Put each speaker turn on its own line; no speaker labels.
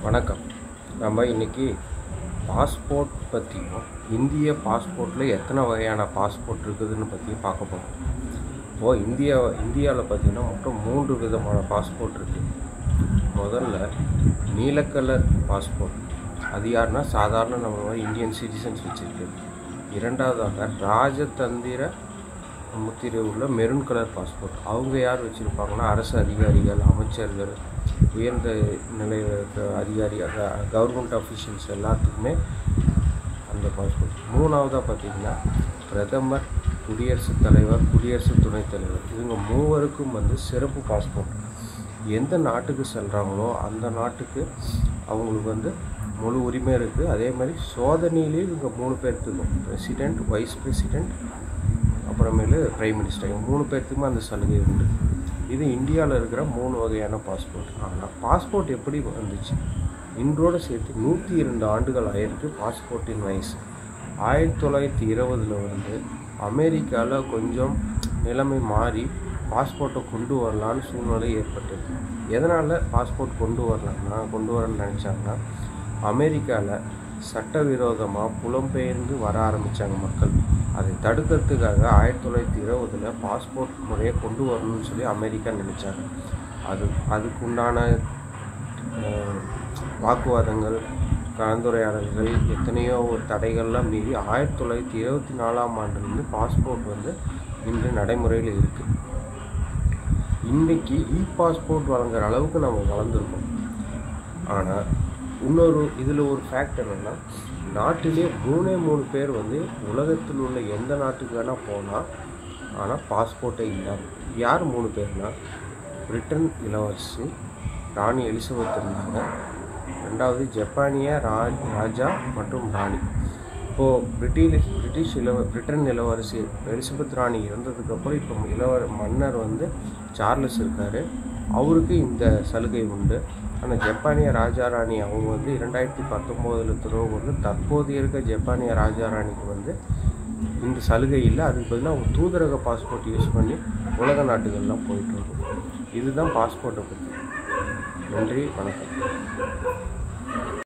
வணக்கம் நம்ம இன்னைக்கு பாஸ்போர்ட் பற்றியும் இந்திய பாஸ்போர்ட்டில் எத்தனை வகையான பாஸ்போர்ட் இருக்குதுன்னு பற்றியும் பார்க்க போகிறோம் இப்போது இந்தியா இந்தியாவில் பார்த்தீங்கன்னா மொத்தம் மூன்று விதமான பாஸ்போர்ட் இருக்குது முதல்ல நீல கலர் பாஸ்போர்ட் அது யாருன்னா சாதாரண நம்ம மாதிரி இந்தியன் சிட்டிசன்ஸ் வச்சுருக்கு இரண்டாவதாக ராஜதந்திர முத்திரை உள்ள மெரூன் கலர் பாஸ்போர்ட் அவங்க யார் வச்சுருப்பாங்கன்னா அரசு அதிகாரிகள் அமைச்சர்கள் உயர்ந்த நிலையில் இருக்க அதிகாரி கவர்மெண்ட் அஃபிஷியல்ஸ் எல்லாத்துக்குமே அந்த பாஸ்போர்ட் மூணாவதாக பார்த்தீங்கன்னா பிரதமர் குடியரசுத் தலைவர் குடியரசு துணைத் தலைவர் இவங்க மூவருக்கும் வந்து சிறப்பு பாஸ்போர்ட் எந்த நாட்டுக்கு செல்கிறாங்களோ அந்த நாட்டுக்கு அவங்களுக்கு வந்து முழு உரிமை இருக்குது அதே மாதிரி சோதனையிலேயும் இவங்க மூணு பேர்த்துக்கும் பிரசிடெண்ட் வைஸ் பிரசிடெண்ட் அப்புறமேலு பிரைம் மினிஸ்டர் இவங்க மூணு பேர்த்துக்குமே அந்த சலுகை உண்டு இது இந்தியாவில் இருக்கிற மூணு வகையான பாஸ்போர்ட் ஆனால் பாஸ்போர்ட் எப்படி வந்துச்சு இன்றோடு சேர்த்து நூற்றி இரண்டு ஆண்டுகள் ஆயிருக்கு பாஸ்போர்ட்டின் வயசு ஆயிரத்தி தொள்ளாயிரத்தி இருபதில் வந்து அமெரிக்காவில் கொஞ்சம் நிலைமை மாறி பாஸ்போர்ட்டை கொண்டு வரலான்னு சூழ்நிலை ஏற்பட்டது எதனால் பாஸ்போர்ட் கொண்டு வரலாம்னா கொண்டு வரணும்னு நினச்சாங்கன்னா அமெரிக்காவில் சட்டவிரோதமாக புலம்பெயர்ந்து வர ஆரம்பித்தாங்க மக்கள் அதை தடுக்கிறதுக்காக ஆயிரத்தி தொள்ளாயிரத்தி இருபதில் பாஸ்போர்ட் முறையை கொண்டு வரணும்னு சொல்லி அமெரிக்கா நினச்சாங்க அது அதுக்குண்டான அஹ், வாக்குவாதங்கள் கலந்துரையாடல்கள் எத்தனையோ ஒரு தடைகள்லாம் மீறி ஆயிரத்தி தொள்ளாயிரத்தி இருபத்தி நாலாம் ஆண்டுலேருந்து பாஸ்போர்ட் வந்து இன்று நடைமுறையில் இருக்குது இன்றைக்கி இ பாஸ்போர்ட் வழங்குற அளவுக்கு நம்ம வளர்ந்துருக்கோம் ஆனால் இன்னொரு இதில் ஒரு ஃபேக்ட் என்னென்னா நாட்டிலே மூணே மூணு பேர் வந்து உலகத்தில் உள்ள எந்த நாட்டுக்கு வேணால் போனால் ஆனால் பாஸ்போர்ட்டே இல்லாமல் யார் மூணு பேர்னா பிரிட்டன் இளவரசி ராணி எலிசபெத் இருந்தாங்க ரெண்டாவது ஜப்பானிய ராஜ் ராஜா மற்றும் ராணி இப்போது பிரிட்டிஷ் பிரிட்டிஷ் இளவ பிரிட்டன் இளவரசி எலிசபெத் ராணி இறந்ததுக்கப்புறம் இப்போ இளவர மன்னர் வந்து சார்லஸ் இருக்கார் அவருக்கு இந்த சலுகை உண்டு ஆனால் ஜப்பானிய ராஜா ராணி அவங்க வந்து இரண்டாயிரத்தி பத்தொம்போதில் துறவு வந்து தற்போது இருக்க ஜப்பானிய ராஜா ராணிக்கு வந்து இந்த சலுகை இல்லை அதுக்கு பதிலாக அவங்க தூதரக பாஸ்போர்ட் யூஸ் பண்ணி உலக நாட்டுகள்லாம் போயிட்டு இருக்கும் இதுதான் பாஸ்போர்ட்டை பற்றி நன்றி வணக்கம்